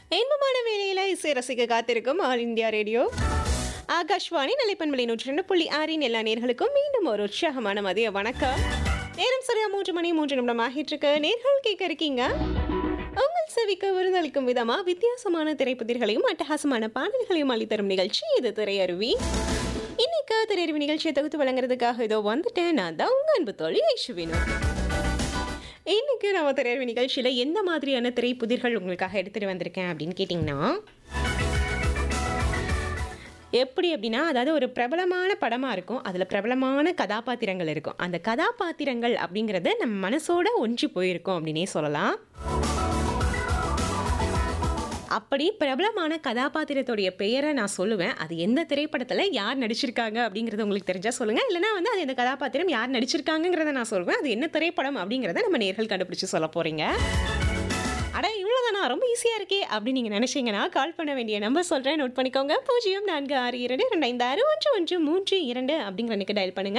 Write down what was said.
இன்பமான வேலையில இசை ரசிக்க காத்திருக்கும் ஆல் இந்தியா ரேடியோ ஆகாஷ்வாணி நிலைப்பண்பலை நூற்றி ரெண்டு புள்ளி ஆறின் எல்லா நேர்களுக்கும் மீண்டும் ஒரு உற்சாகமான மதிய வணக்கம் நேரம் சரியா மூன்று மணி மூன்று நிமிடம் ஆகிட்டு இருக்கு நேர்கள் கேட்க இருக்கீங்க உங்கள் செவிக்கு விருந்தளிக்கும் விதமா வித்தியாசமான திரைப்புதிர்களையும் அட்டகாசமான பாடல்களையும் அளித்தரும் நிகழ்ச்சி இது திரையருவி இன்னைக்கு திரையருவி நிகழ்ச்சியை தொகுத்து வழங்குறதுக்காக இதோ வந்துட்டேன் நான் தான் உங்க அன்பு தோழி ஐஷுவினு இன்னைக்கு நம்ம திரையரவு நிகழ்ச்சியில் எந்த மாதிரியான திரைப்புதிர்கள் உங்களுக்காக எடுத்துகிட்டு வந்திருக்கேன் அப்படின்னு கேட்டிங்கன்னா எப்படி அப்படின்னா அதாவது ஒரு பிரபலமான படமாக இருக்கும் அதில் பிரபலமான கதாபாத்திரங்கள் இருக்கும் அந்த கதாபாத்திரங்கள் அப்படிங்கிறது நம்ம மனசோட ஒன்றி போயிருக்கும் அப்படின்னே சொல்லலாம் அப்படி பிரபலமான கதாபாத்திரத்துடைய பெயரை நான் சொல்லுவேன் அது எந்த திரைப்படத்தில் யார் நடிச்சிருக்காங்க அப்படிங்கிறது உங்களுக்கு தெரிஞ்சா சொல்லுங்கள் இல்லைனா வந்து அது எந்த கதாபாத்திரம் யார் நடிச்சிருக்காங்கங்கிறத நான் சொல்வேன் அது என்ன திரைப்படம் அப்படிங்கிறத நம்ம நேர்கள் கண்டுபிடிச்சு சொல்ல போகிறீங்க அட இவ்வளோதானா ரொம்ப ஈஸியாக இருக்கே அப்படின்னு நீங்கள் நினச்சிங்கன்னா கால் பண்ண வேண்டிய நம்பர் சொல்கிறேன் நோட் பண்ணிக்கோங்க பூஜ்ஜியம் நான்கு ஆறு இரண்டு ரெண்டு ஐந்து ஆறு ஒன்று ஒன்று மூன்று இரண்டு அப்படிங்கிற எனக்கு டயல் பண்ணுங்கள்